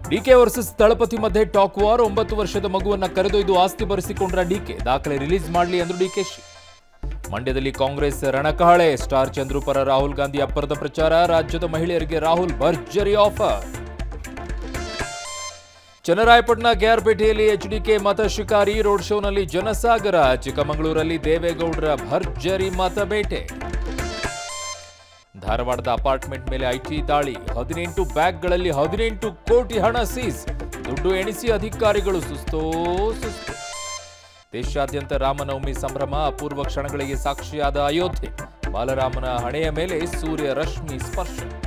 DK versus ದಳಪತಿ ಮಧ್ಯೆ talk war ಒಂಬತ್ತು ವರ್ಷದ ಮಗುವನ್ನ ಕರೆದೊಯ್ದು ಆಸ್ತಿ ಬರೆಸಿಕೊಂಡ್ರ ಡಿಕೆ ದಾಖಲೆ ರಿಲೀಸ್ ಮಾಡಲಿ ಎಂದು ಡಿಕೆಶಿ ಮಂಡ್ಯದಲ್ಲಿ ಕಾಂಗ್ರೆಸ್ ರಣಕಹಳೆ ಸ್ಟಾರ್ ಚಂದ್ರು ಪರ ರಾಹುಲ್ ಗಾಂಧಿ ಅಬ್ಬರದ ಪ್ರಚಾರ ರಾಜ್ಯದ ಮಹಿಳೆಯರಿಗೆ ರಾಹುಲ್ ಭರ್ಜರಿ ಆಫರ್ ಚನ್ನರಾಯಪಟ್ಟಣ ಕೆಆರ್ಪೇಟೆಯಲ್ಲಿ ಎಚ್ಡಿಕೆ ಮತ ಶಿಕಾರಿ ರೋಡ್ ಶೋನಲ್ಲಿ ಜನಸಾಗರ ಚಿಕ್ಕಮಗಳೂರಲ್ಲಿ ದೇವೇಗೌಡರ ಭರ್ಜರಿ ಮತ ಬೇಟೆ ಧಾರವಾಡದ ಅಪಾರ್ಟ್ಮೆಂಟ್ ಮೇಲೆ ಐಟಿ ದಾಳಿ ಹದಿನೆಂಟು ಬ್ಯಾಗ್ಗಳಲ್ಲಿ ಹದಿನೆಂಟು ಕೋಟಿ ಹಣ ಸೀಸ್ ದುಡ್ಡು ಎಣಿಸಿ ಅಧಿಕಾರಿಗಳು ಸುಸ್ತೋ ಸುಸ್ತು ದೇಶಾದ್ಯಂತ ರಾಮನವಮಿ ಸಂಭ್ರಮ ಅಪೂರ್ವ ಕ್ಷಣಗಳಿಗೆ ಸಾಕ್ಷಿಯಾದ ಅಯೋಧ್ಯೆ ಬಾಲರಾಮನ ಹಣೆಯ ಮೇಲೆ ಸೂರ್ಯ ರಶ್ಮಿ ಸ್ಪರ್ಶ